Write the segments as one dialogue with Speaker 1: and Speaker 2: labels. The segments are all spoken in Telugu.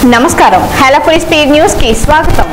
Speaker 1: నమస్కారం హెలపురి స్పీడ్ న్యూస్ కి స్వాగతం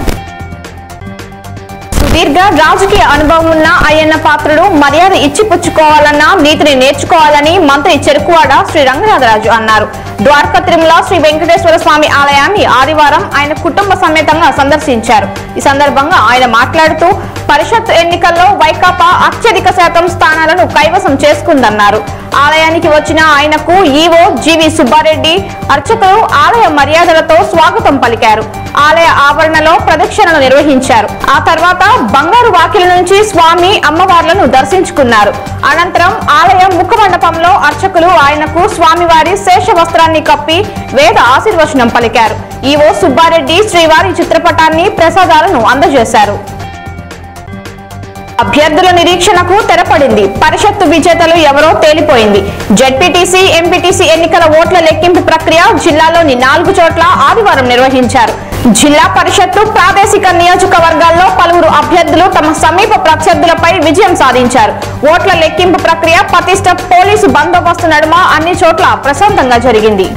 Speaker 1: సుదీర్ఘ రాజకీయ అనుభవం ఉన్న అయ్యన్న పాత్రుడు మర్యాద ఇచ్చిపుచ్చుకోవాలన్నా నీతిని నేర్చుకోవాలని మంత్రి చెరుకువాడ శ్రీ రంగనాథరాజు అన్నారు ద్వారకా తిరుమల శ్రీ వెంకటేశ్వర స్వామి ఆలయాన్ని ఆదివారం ఆయన కుటుంబ సమేతంగా సందర్శించారు ఈ సందర్భంగా ఆయన మాట్లాడుతూ పరిషత్ ఎన్నికల్లో వైకాపా అత్యధిక శాతం స్థానాలను కైవసం చేసుకుందన్నారు ఆలయానికి వచ్చిన ఆయనకు ఈవో జీవి సుబ్బారెడ్డి అర్చకులు ఆలయ మర్యాదలతో స్వాగతం పలికారు ఆలయ ఆవరణలో ప్రదక్షిణలు నిర్వహించారు ఆ తర్వాత బంగారు వాకిలి నుంచి స్వామి అమ్మవార్లను దర్శించుకున్నారు అనంతరం ఆలయ ముఖ మండపంలో అర్చకులు ఆయనకు స్వామివారి శేష వస్త్రాన్ని కప్పి వేద ఆశీర్వచనం పలికారు ఈవో సుబ్బారెడ్డి శ్రీవారి చిత్రపటాన్ని ప్రసాదాలను అందజేశారు అభ్యర్థుల నిరీక్షణకు తెరపడింది పరిషత్తు విజేతలు ఎవరో తేలిపోయింది జడ్పీటీసీ ఎంపీటీసీ ఎన్నికల ఓట్ల లెక్కింపు ప్రక్రియ జిల్లాలోని నాలుగు చోట్ల ఆదివారం నిర్వహించారు జిల్లా పరిషత్తు ప్రాదేశిక నియోజకవర్గాల్లో పలువురు అభ్యర్థులు తమ సమీప ప్రత్యర్థులపై విజయం సాధించారు ఓట్ల లెక్కింపు ప్రక్రియ పటిష్ట పోలీసు బందోబస్తు నడుమ అన్ని చోట్ల ప్రశాంతంగా జరిగింది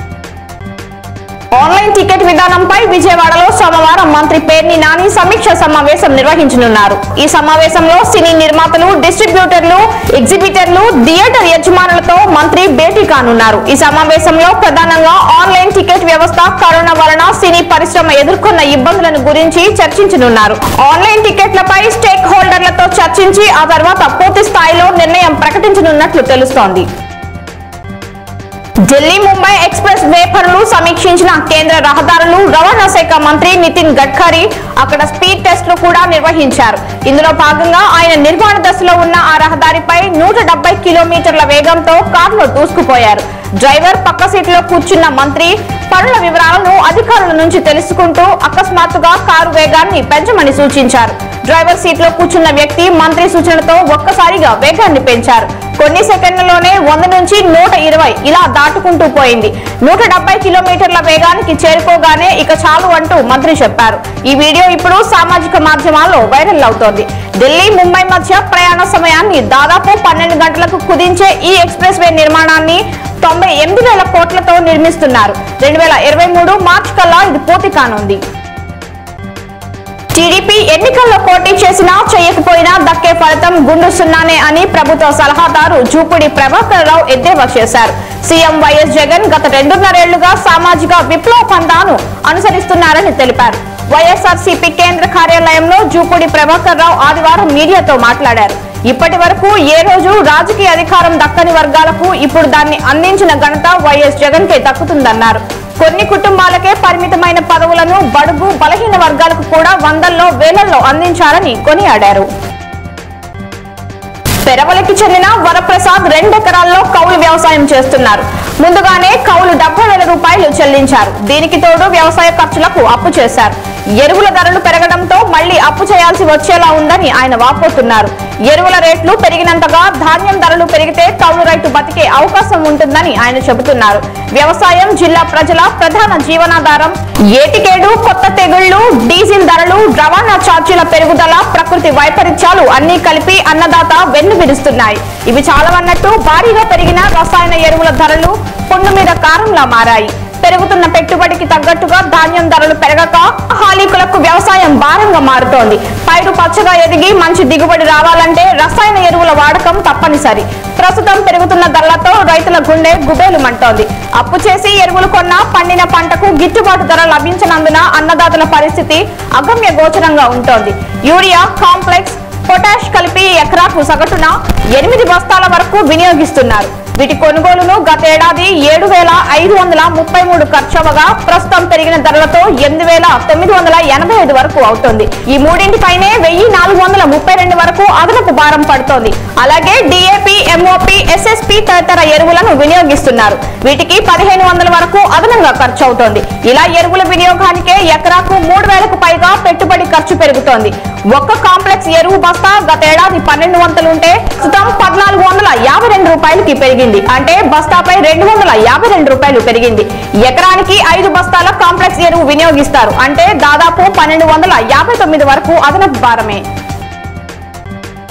Speaker 1: ఆన్లైన్ టికెట్ విధానంపై విజయవాడలో సోమవారం మంత్రి పేర్ని నాని సమీక్ష సమావేశం నిర్వహించనున్నారు ఈ సమావేశంలో సినీ నిర్మాతలు డిస్ట్రిబ్యూటర్లు ఎగ్జిబిటర్లు థియేటర్ యజమానులతో మంత్రి భేటీ కానున్నారు ఈ సమావేశంలో ప్రధానంగా ఆన్లైన్ టికెట్ వ్యవస్థ కరోనా వలన సినీ పరిశ్రమ ఎదుర్కొన్న ఇబ్బందులను గురించి చర్చించనున్నారు ఆన్లైన్ టికెట్లపై స్టేక్ హోల్డర్లతో చర్చించి ఆ తర్వాత పూర్తి స్థాయిలో నిర్ణయం ప్రకటించనున్నట్లు తెలుస్తోంది ఢిల్లీ ముంబై ఎక్స్ప్రెస్ వే పనులు సమీక్షించిన కేంద్ర రహదారులు రవాణా శాఖ మంత్రి నితిన్ గడ్కరీ అక్కడ స్పీడ్ టెస్ట్లు కూడా నిర్వహించారు ఇందులో భాగంగా ఆయన నిర్మాణ దశలో ఉన్న ఆ రహదారిపై నూట డెబ్బై కిలోమీటర్ల వేగంతో కారులో దూసుకుపోయారు డ్రైవర్ పక్క సీట్లో కూర్చున్న మంత్రి పనుల వివరాలను అధికారుల నుంచి తెలుసుకుంటూ అకస్మాత్తుగా కారు వేగాన్ని పెంచమని సూచించారు డ్రైవర్ సీట్లో కూర్చున్న వ్యక్తి మంత్రి సూచనతో ఒక్కసారిగా వేగాన్ని పెంచారు కొన్ని సెకండ్లలోనే వంద నుంచి నూట ఇరవై ఇలా దాటుకుంటూ పోయింది నూట డెబ్బై కిలోమీటర్ల వేగానికి చేరుకోగానే ఇక చాలు అంటూ మంత్రి చెప్పారు ఈ వీడియో ఇప్పుడు సామాజిక మాధ్యమాల్లో వైరల్ అవుతోంది ఢిల్లీ ముంబై మధ్య ప్రయాణ సమయాన్ని దాదాపు పన్నెండు గంటలకు కుదించే ఈ ఎక్స్ప్రెస్ వే నిర్మాణాన్ని తొంభై ఎనిమిది వేల కోట్లతో నిర్మిస్తున్నారు రెండు వేల ఇరవై మూడు మార్చి కల్లా ఇది పూర్తి కానుంది టీడీపీ ఎన్నికల్లో పోటీ చేసినా చేయకపోయినా దక్కే ఫలితం గుండు సున్నానే అని ప్రభుత్వ సలహాదారు జూపుడి ప్రభాకర్ రావు ఎద్దేవా చేశారు సీఎం వైఎస్ జగన్ గత రెండున్నరేళ్లుగా సామాజిక విప్లవ పందాను అనుసరిస్తున్నారని తెలిపారు వైఎస్ఆర్సీపీ కేంద్ర కార్యాలయంలో జూపుడి ప్రభాకర్ రావు ఆదివారం మీడియాతో మాట్లాడారు ఇప్పటి వరకు ఏ రోజు రాజకీయ అధికారం దక్కని వర్గాలకు ఇప్పుడు దాన్ని అందించిన ఘనత వైఎస్ జగన్ కే దక్కుతుందన్నారు కొన్ని కుటుంబాలకే పరిమితమైన పదవులను బడుగు బలహీన వర్గాలకు కూడా వందల్లో వేలల్లో అందించారని కొనియాడారు పెరవలకి చెందిన వరప్రసాద్ రెండెకరాల్లో కౌలు వ్యవసాయం చేస్తున్నారు ముందుగానే కౌలు డెబ్బై వేల రూపాయలు చెల్లించారు దీనికి తోడు వ్యవసాయ ఖర్చులకు అప్పు చేశారు ఎరువుల ధరలు పెరగడంతో మళ్లీ అప్పు చేయాల్సి వచ్చేలా ఉందని ఆయన వాపోతున్నారు ఎరువుల రేట్లు పెరిగినంతగా ధాన్యం ధరలు పెరిగితే కౌలు రైతు బతికే అవకాశం ఉంటుందని ఆయన చెబుతున్నారు వ్యవసాయం జిల్లా ప్రజల ప్రధాన జీవనాధారం ఏటికేడు కొత్త తెగుళ్లు డీజిల్ ధరలు రవాణా ఛార్జీల పెరుగుదల ప్రకృతి వైపరీత్యాలు అన్ని కలిపి అన్నదాత వెన్ను విరుస్తున్నాయి ఇవి చాలవన్నట్టు భారీగా పెరిగిన రసాయన ఎరువుల ధరలు పుండు మీద కారంలా మారాయి పెరుగుతున్న పెట్టుబడికి తగ్గట్టుగా ధాన్యం ధరలు పెరగక హాలీకులకు వ్యవసాయం భారంగా మారుతోంది పైరు పచ్చగా ఎదిగి మంచి దిగుబడి రావాలంటే రసాయన ఎరువుల వాడకం తప్పనిసరి ప్రస్తుతం పెరుగుతున్న ధరలతో రైతుల గుండె గుబేలుమంటోంది అప్పు చేసి ఎరువులు కొన్న పండిన పంటకు గిట్టుబాటు ధర లభించనందున అన్నదాతల పరిస్థితి అగమ్య గోచరంగా ఉంటోంది యూరియా కాంప్లెక్స్ పొటాష్ కలిపి ఎకరాకు సగటున ఎనిమిది బస్తాల వరకు వినియోగిస్తున్నారు వీటి కొనుగోలును గతేడాది ఏడు వేల ఐదు వందల ముప్పై మూడు ఖర్చవగా ప్రస్తుతం పెరిగిన ధరలతో ఎనిమిది వేల తొమ్మిది వందల ఎనభై ఐదు వరకు అవుతుంది ఈ మూడింటిపైనే వెయ్యి నాలుగు వందల ముప్పై రెండు వరకు అదనపు భారం పడుతోంది అలాగే డిఏపి ఎంఓపి ఎస్ఎస్పి తదితర ఎరువులను వినియోగిస్తున్నారు వీటికి పదిహేను వందల వరకు అదనంగా ఖర్చు అవుతోంది ఇలా ఎరువుల వినియోగానికే ఎకరాకు మూడు వేలకు పైగా పెట్టుబడి ఖర్చు పెరుగుతోంది ఒక్క కాంప్లెక్స్ ఎరువు బస్తా గతేడాది పన్నెండు వందలుంటే ప్రస్తుతం పద్నాలుగు వందల యాభై రెండు రూపాయలకి పెరిగింది అంటే బస్తాపై రెండు వందల యాభై రెండు రూపాయలు పెరిగింది ఎకరానికి ఐదు బస్తాల కాంప్లెక్స్ ఎరువు వినియోగిస్తారు అంటే దాదాపు పన్నెండు వందల యాభై తొమ్మిది వరకు అదనపు భారమే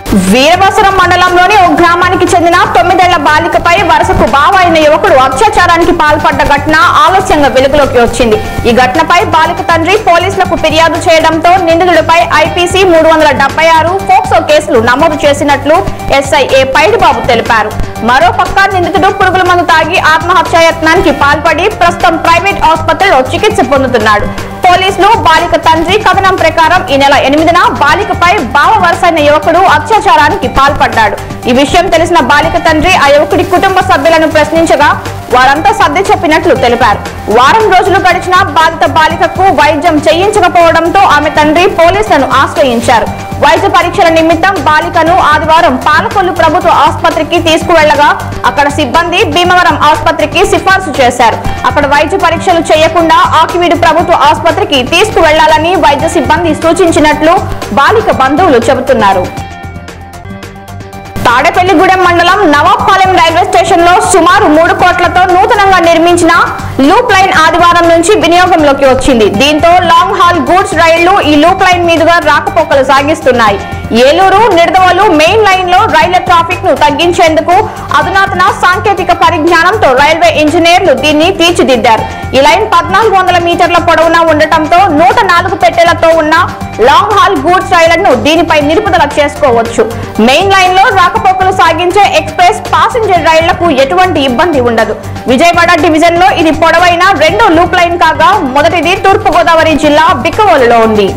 Speaker 1: వీరవసరం మండలంలోని ఓ గ్రామానికి చెందిన తొమ్మిదేళ్ల బాలికపై వరుసకు బావ అయిన యువకుడు అత్యాచారానికి పాల్పడ్డ ఘటన ఆలస్యంగా వెలుగులోకి వచ్చింది ఈ ఘటనపై బాలిక తండ్రి పోలీసులకు ఫిర్యాదు చేయడంతో నిందితుడిపై ఐపీసీ మూడు వందల డెబ్బై ఆరు ఫోక్సో కేసులు నమోదు చేసినట్లు ఎస్ఐ ఏ పైడిబాబు తెలిపారు మరోపక్క నిందితుడు పురుగుల మందు తాగి ఆత్మహత్యాయత్నానికి పాల్పడి ప్రస్తుతం ప్రైవేట్ ఆసుపత్రిలో చికిత్స పొందుతున్నాడు పోలీసులు బాలిక తండ్రి కథనం ప్రకారం ఈ నెల ఎనిమిదిన బాలికపై బావ వరుసైన యువకుడు అత్యాచారానికి పాల్పడ్డాడు ఈ విషయం తెలిసిన బాలిక తండ్రి ఆ యువకుడి కుటుంబ సభ్యులను ప్రశ్నించగా వారంతా సర్ది చెప్పినట్లు తెలిపారు వారం రోజులు గడిచిన బాధిత బాలికకు వైద్యం చేయించకపోవడంతో ఆమె తండ్రి పోలీసులను ఆశ్రయించారు వైద్య పరీక్షల నిమిత్తం బాలికను ఆదివారం పాలకొల్లు ప్రభుత్వ ఆసుపత్రికి తీసుకువెళ్లగా అక్కడ సిబ్బంది భీమవరం ఆసుపత్రికి సిఫార్సు చేశారు అక్కడ వైద్య పరీక్షలు చేయకుండా ఆకివీడు ప్రభుత్వ ఆసుపత్రికి తీసుకువెళ్లాలని వైద్య సిబ్బంది సూచించినట్లు బాలిక బంధువులు చెబుతున్నారు తాడేపల్లిగూడెం మండలం నవాబ్పాలెం రైల్వే స్టేషన్ లో సుమారు మూడు కోట్లతో నూతనంగా నిర్మించిన లూప్ లైన్ ఆదివారం నుంచి వినియోగంలోకి వచ్చింది దీంతో లాంగ్ హాల్ గూడ్స్ రైళ్లు ఈ లూప్ లైన్ మీదుగా రాకపోకలు సాగిస్తున్నాయి ఏలూరు నిడదవోలు మెయిన్ లైన్ లో రైళ్ల ట్రాఫిక్ ను తగ్గించేందుకు అధునాతన సాంకేతిక పరిజ్ఞానంతో రైల్వే ఇంజనీర్లు దీన్ని తీర్చిదిద్దారు ఈ లైన్ పద్నాలుగు వందల మీటర్ల పొడవునా ఉండటంతో నూట నాలుగు పెట్టెలతో ఉన్న లాంగ్ హాల్ గూడ్స్ రైళ్లను దీనిపై నిలుపుదల చేసుకోవచ్చు మెయిన్ లైన్ లో రాకపోకలు సాగించే ఎక్స్ప్రెస్ పాసింజర్ రైళ్లకు ఎటువంటి ఇబ్బంది ఉండదు విజయవాడ డివిజన్ లో ఇది పొడవైన రెండో లూప్ లైన్ కాగా మొదటిది తూర్పు గోదావరి జిల్లా బిక్కవోలులో ఉంది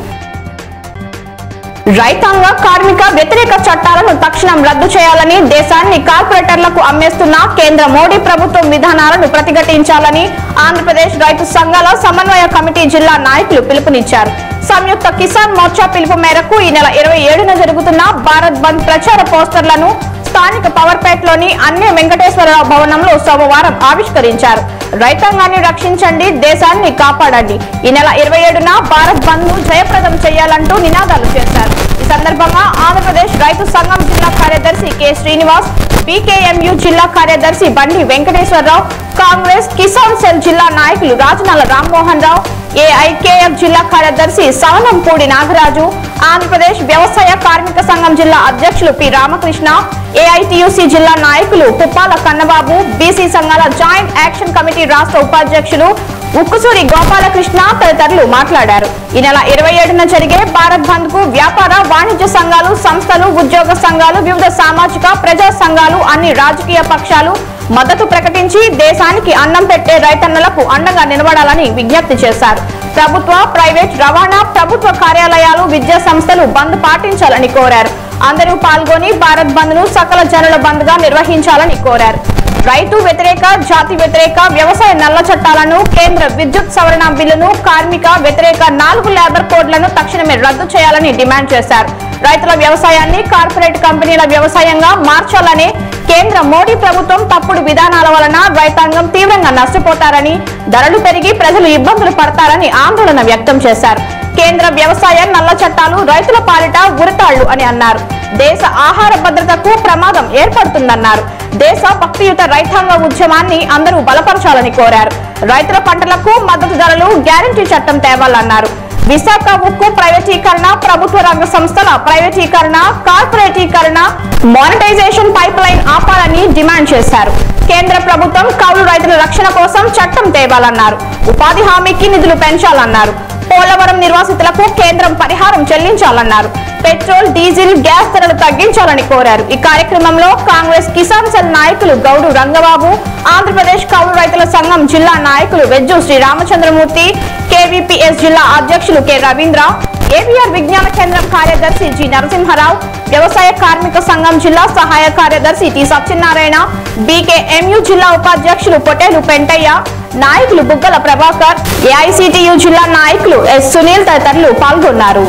Speaker 1: రైతాంగ కార్మిక వ్యతిరేక చట్టాలను తక్షణం రద్దు చేయాలని దేశాన్ని కార్పొరేటర్లకు అమ్మేస్తున్న కేంద్ర మోడీ ప్రభుత్వం విధానాలను ప్రతిఘటించాలని ఆంధ్రప్రదేశ్ రైతు సంఘాల సమన్వయ కమిటీ జిల్లా నాయకులు పిలుపునిచ్చారు సంయుక్త కిసాన్ మోర్చా పిలుపు మేరకు ఈ నెల ఇరవై ఏడున జరుగుతున్న భారత్ బంద్ ప్రచార పోస్టర్లను స్థానిక పవర్పేటలోని అన్ని వెంకటేశ్వరరావు భవనంలో సోమవారం ఆవిష్కరించారు రైతాంగాన్ని రక్షించండి దేశాన్ని కాపాడండి ఈ నెల ఇరవై ఏడున భారత్ బంద్ ను జయప్రదం చేయాలంటూ నినాదాలు చేశారు ఈ సందర్భంగా ఆంధ్రప్రదేశ్ రైతు సంఘం జిల్లా కార్యదర్శి కె శ్రీనివాస్ బీకేఎంయు జిల్లా కార్యదర్శి బండి వెంకటేశ్వరరావు కాంగ్రెస్ కిసాన్ సెల్ జిల్లా నాయకులు రాజనాల రామ్మోహన్ రావు ఏఐకేఎఫ్ జిల్లా కార్యదర్శి సవనంపూడి నాగరాజు ఆంధ్రప్రదేశ్ వ్యవసాయ కార్మిక సంఘం జిల్లా అధ్యక్షులు పి రామకృష్ణ ఏఐటియుసి జిల్లా నాయకులు పుప్పాల కన్నబాబు బీసీ సంఘాల జాయింట్ యాక్షన్ కమిటీ రాష్ట్ర ఉపాధ్యక్షులు ఉక్కుసూరి గోపాలకృష్ణ తదితరులు మాట్లాడారు ఈ నెల ఇరవై ఏడున జరిగే భారత్ బంద్ కు వ్యాపార వాణిజ్య సంఘాలు సంస్థలు ఉద్యోగ సంఘాలు వివిధ సామాజిక ప్రజా సంఘాలు అన్ని రాజకీయ పక్షాలు మద్దతు ప్రకటించి దేశానికి అన్నం పెట్టే రైతన్నలకు అండగా నిలబడాలని విజ్ఞప్తి చేశారు ప్రభుత్వ ప్రైవేట్ రవాణా ప్రభుత్వ కార్యాలయాలు విద్యా సంస్థలు బంద్ పాటించాలని కోరారు అందరూ పాల్గొని భారత్ బంద్ ను సకల జనుల బంద్ గా నిర్వహించాలని కోరారు రైతు వ్యతిరేక జాతి వ్యతిరేక వ్యవసాయ నల్ల చట్టాలను కేంద్ర విద్యుత్ సవరణ బిల్లును కార్మిక వ్యతిరేక నాలుగు లేబర్ కోడ్లను తక్షణమే రద్దు చేయాలని డిమాండ్ చేశారు రైతుల వ్యవసాయాన్ని కార్పొరేట్ కంపెనీల వ్యవసాయంగా మార్చాలని కేంద్ర మోడీ ప్రభుత్వం తప్పుడు విధానాల వలన రైతాంగం తీవ్రంగా నష్టపోతారని ధరలు పెరిగి ప్రజలు ఇబ్బందులు పడతారని ఆందోళన వ్యక్తం చేశారు కేంద్ర వ్యవసాయ నల్ల చట్టాలు రైతుల పాలిట ఉరితాళ్లు అని అన్నారు దేశ ఆహార భద్రతకు ప్రమాదం ఏర్పడుతుందన్నారు దేశ భక్తియుత రైతాంగ ఉద్యమాన్ని అందరూ బలపరచాలని కోరారు రైతుల పంటలకు మద్దతు ధరలు గ్యారంటీ చట్టం తేవాలన్నారు విశాఖ ఉక్కు ప్రైవేటీకరణ ప్రభుత్వ రంగ సంస్థల ప్రైవేటీకరణ కార్పొరేటీకరణ మానిటైజేషన్ పైప్ లైన్ ఆపాలని డిమాండ్ చేశారు కేంద్ర ప్రభుత్వం కౌలు రైతుల రక్షణ కోసం చట్టం తేవాలన్నారు ఉపాధి హామీకి నిధులు పెంచాలన్నారు పోలవరం నిర్వాసితులకు కేంద్రం పరిహారం చెల్లించాలన్నారు పెట్రోల్ డీజిల్ గ్యాస్ ధరలు తగ్గించాలని కోరారు ఈ కార్యక్రమంలో కాంగ్రెస్ కిసాన్ సెల్ నాయకులు గౌడు రంగబాబు ఆంధ్రప్రదేశ్ కౌలు రైతుల సంఘం జిల్లా నాయకులు వెజ్జు శ్రీరామచంద్రమూర్తి కేవీపీఎస్ జిల్లా అధ్యక్షులు కె రవీంద్ర ఏబీఆర్ విజ్ఞాన కేంద్రం కార్యదర్శి జి నరసింహారావు వ్యవసాయ కార్మిక సంఘం జిల్లా సహాయ కార్యదర్శి టి సత్యనారాయణ బీకేఎంయు జిల్లా ఉపాధ్యక్షులు పొటేలు పెంటయ్య నాయకులు బుగ్గల ప్రభాకర్ ఏఐసిటియు జిల్లా నాయకులు ఎస్ సునీల్ తదితరులు పాల్గొన్నారు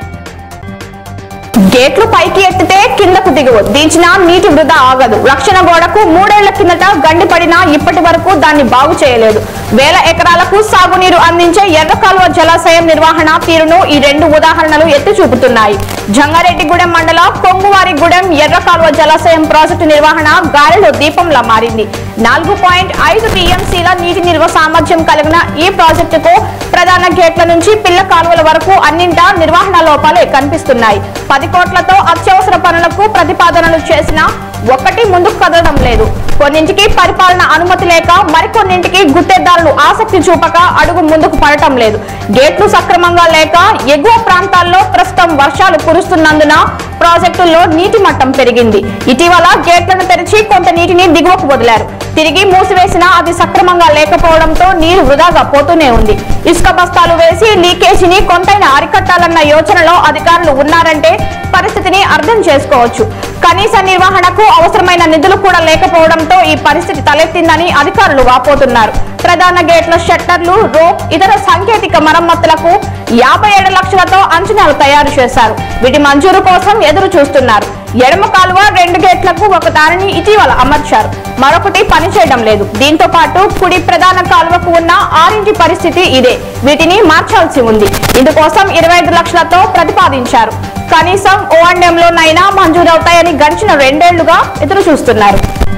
Speaker 1: గేట్లు పైకి ఎత్తితే కిందకు దిగువ దించిన నీటి వృధా ఆగదు రక్షణ గోడకు మూడేళ్ల కిందట గండి పడినా ఇప్పటి వరకు దాన్ని బాగు చేయలేదు వేల ఎకరాలకు సాగునీరు అందించే ఎర్ర కాలువ జలాశయం నిర్వహణ తీరును ఈ రెండు ఉదాహరణలు ఎత్తి చూపుతున్నాయి జంగారెడ్డిగూడెం మండల కొంగువారిగూడెం ఎర్ర కాలువ జలాశయం ప్రాజెక్టు నిర్వహణ గాలిలో దీపంలా మారింది నాలుగు పాయింట్ ఐదు టీఎంసీల నీటి నిల్వ సామర్థ్యం కలిగిన ఈ ప్రాజెక్టుకు ప్రధాన గేట్ల నుంచి పిల్ల కాలువల వరకు అన్నింటా నిర్వహణ లోపాలే కనిపిస్తున్నాయి పది కోట్ల కోట్లతో అత్యవసర పనులకు ప్రతిపాదనలు చేసినా ఒక్కటి ముందుకు కదలడం లేదు కొన్నింటికి పరిపాలన అనుమతి లేక మరికొన్నింటికి గుత్తేదారులు ఆసక్తి చూపక అడుగు ముందుకు పడటం లేదు గేట్లు సక్రమంగా లేక ఎగువ ప్రాంతాల్లో ప్రస్తుతం వర్షాలు కురుస్తున్నందున ప్రాజెక్టుల్లో నీటి మట్టం పెరిగింది ఇటీవల గేట్లను తెరిచి కొంత నీటిని దిగువకు వదిలారు తిరిగి మూసివేసినా అది సక్రమంగా లేకపోవడంతో నీరు వృధాగా పోతూనే ఉంది ఇసుక బస్తాలు వేసి లీకేజీని కొంతైనా అరికట్టాలన్న యోచనలో అధికారులు ఉన్నారంటే పరిస్థితిని అర్థం చేసుకోవచ్చు కనీస నిర్వహణకు అవసరమైన నిధులు కూడా లేకపోవడంతో ఈ పరిస్థితి తలెత్తిందని అధికారులు వాపోతున్నారు ప్రధాన గేట్ల షట్టర్లు రోప్ ఇతర సాంకేతిక మరమ్మతులకు యాభై ఏడు లక్షలతో అంచనాలు తయారు చేశారు వీటి మంజూరు కోసం ఎదురు చూస్తున్నారు ఎడమ కాలువ రెండు గేట్లకు ఒక దానిని ఇటీవల అమర్చారు మరొకటి పనిచేయడం లేదు దీంతో పాటు కుడి ప్రధాన కాలువకు ఉన్న ఆరింటి పరిస్థితి ఇదే వీటిని మార్చాల్సి ఉంది ఇందుకోసం ఇరవై ఐదు లక్షలతో ప్రతిపాదించారు కనీసం ఓ లోనైనా మంజూరవుతాయని గడిచిన రెండేళ్లుగా ఎదురు చూస్తున్నారు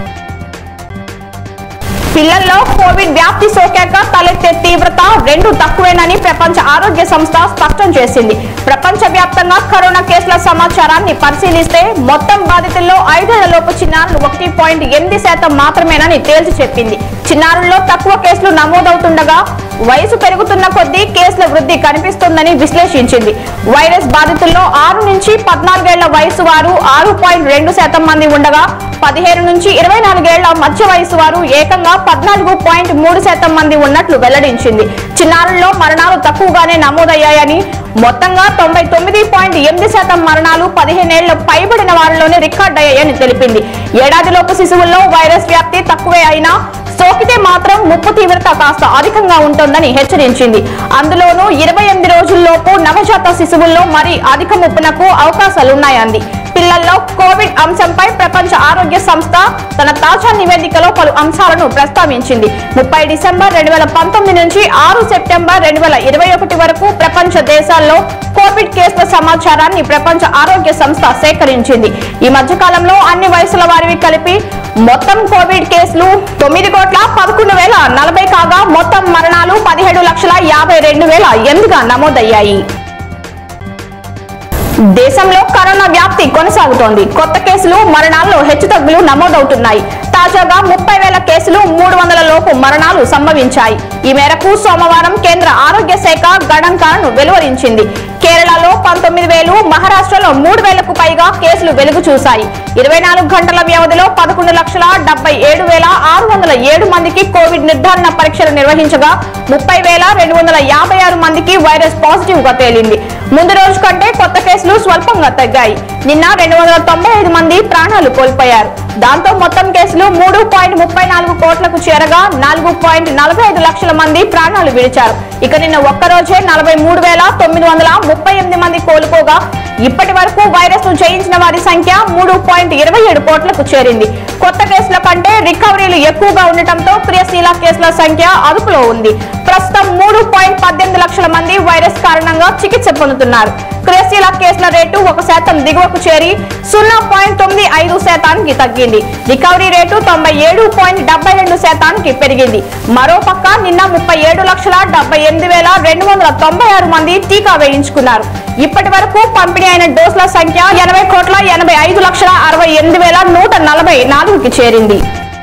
Speaker 1: పిల్లల్లో కోవిడ్ వ్యాప్తి సోకాక తలెత్తే తీవ్రత రెండు తక్కువేనని ప్రపంచ ఆరోగ్య సంస్థ స్పష్టం చేసింది ప్రపంచ వ్యాప్తంగా కరోనా కేసుల సమాచారాన్ని పరిశీలిస్తే మొత్తం బాధితుల్లో ఐదేళ్లలోపు చిన్నారులు ఒకటి పాయింట్ ఎనిమిది శాతం మాత్రమేనని తేల్చి చెప్పింది చిన్నారుల్లో తక్కువ కేసులు నమోదవుతుండగా వయసు పెరుగుతున్న కొద్దీ కేసుల వృద్ధి కనిపిస్తోందని విశ్లేషించింది వైరస్ బాధితుల్లో ఆరు నుంచి పద్నాలుగేళ్ల వయసు వారు ఆరు పాయింట్ రెండు శాతం మంది ఉండగా పదిహేను నుంచి ఇరవై నాలుగేళ్ల మధ్య వయసు వారు ఏకంగా పద్నాలుగు పాయింట్ మూడు శాతం మంది ఉన్నట్లు వెల్లడించింది చిన్నారుల్లో మరణాలు తక్కువగానే నమోదయ్యాయని మొత్తంగా తొంభై తొమ్మిది పాయింట్ ఎనిమిది శాతం మరణాలు పదిహేనేళ్ల పైబడిన వారిలోనే రికార్డ్ అయ్యాయని తెలిపింది ఏడాదిలోపు శిశువుల్లో వైరస్ వ్యాప్తి తక్కువే అయినా సోకితే మాత్రం ముప్పు తీవ్రత కాస్త అధికంగా ఉంటుందని హెచ్చరించింది అందులోనూ ఇరవై ఎనిమిది రోజుల్లోపు నవజాత శిశువుల్లో మరి అధిక ముప్పునకు అవకాశాలున్నాయంది పిల్లల్లో కోవిడ్ అంశంపై ప్రపంచ ఆరోగ్య సంస్థ తన తాజా నివేదికలో పలు అంశాలను ప్రస్తావించింది ముప్పై డిసెంబర్ రెండు వేల పంతొమ్మిది నుంచి ఆరు సెప్టెంబర్ రెండు వేల ఇరవై ఒకటి వరకు ప్రపంచ దేశాల్లో కోవిడ్ కేసుల సమాచారాన్ని ప్రపంచ ఆరోగ్య సంస్థ సేకరించింది ఈ మధ్య కాలంలో అన్ని వయసుల వారివి కలిపి మొత్తం కోవిడ్ కేసులు తొమ్మిది కోట్ల పదకొండు వేల నలభై కాగా మొత్తం మరణాలు పదిహేడు లక్షల యాభై రెండు వేల ఎనిమిదిగా నమోదయ్యాయి దేశంలో కరోనా వ్యాప్తి కొనసాగుతోంది కొత్త కేసులు మరణాల్లో హెచ్చుతగ్గులు నమోదవుతున్నాయి తాజాగా ముప్పై వేల కేసులు మూడు వందల లోపు మరణాలు సంభవించాయి ఈ మేరకు సోమవారం కేంద్ర ఆరోగ్య శాఖ గణాంకాలను వెలువరించింది కేరళలో పంతొమ్మిది వేలు మహారాష్ట్రలో మూడు వేలకు పైగా కేసులు వెలుగు చూశాయి ఇరవై నాలుగు గంటల వ్యవధిలో పదకొండు లక్షల డెబ్బై ఏడు వేల ఆరు వందల ఏడు మందికి కోవిడ్ నిర్ధారణ పరీక్షలు నిర్వహించగా ముప్పై వేల రెండు వందల యాభై ఆరు మందికి వైరస్ పాజిటివ్ గా తేలింది ముందు రోజు కంటే కొత్త కేసులు స్వల్పంగా తగ్గాయి నిన్న రెండు వందల తొంభై ఐదు మంది ప్రాణాలు కోల్పోయారు దాంతో మొత్తం కేసులు మూడు పాయింట్ ముప్పై నాలుగు కోట్లకు చేరగా నాలుగు పాయింట్ నలభై ఐదు లక్షల మంది ప్రాణాలు విడిచారు ఇక నిన్న ఒక్కరోజే నలభై మూడు వేల తొమ్మిది వందల ముప్పై ఎనిమిది మంది కోలుకోగా ఇప్పటి వరకు వైరస్ ను జయించిన వారి సంఖ్య మూడు పాయింట్ ఇరవై ఏడు కోట్లకు చేరింది కొత్త కేసుల కంటే రికవరీలు ఎక్కువగా ఉండటంతో క్రియాశీల కేసుల సంఖ్య అదుపులో ఉంది ప్రస్తుతం మూడు పాయింట్ పద్దెనిమిది లక్షల మంది వైరస్ కారణంగా చికిత్స పొందుతున్నారు క్రియాశీల కేసుల రేటు ఒక శాతం దిగువకు చేరి సున్నా పాయింట్ తొమ్మిది ఐదు శాతానికి తగ్గింది రికవరీ రేటు తొంభై ఏడు పాయింట్ డెబ్బై రెండు శాతానికి పెరిగింది మరోపక్క నిన్న ముప్పై ఏడు లక్షల డెబ్బై ఎనిమిది వేల రెండు వందల తొంభై ఆరు మంది టీకా వేయించుకున్నారు ఇప్పటి వరకు పంపిణీ అయిన డోసుల సంఖ్య ఎనభై కోట్ల ఎనభై ఐదు లక్షల అరవై ఎనిమిది వేల నూట నలభై నాలుగుకి చేరింది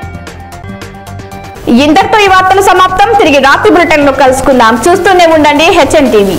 Speaker 1: ఇంతటితో ఈ వార్తలు సమాప్తం తిరిగి రాత్రి బులెటిన్ లో కలుసుకుందాం చూస్తూనే ఉండండి హెచ్ఎన్ టీవీ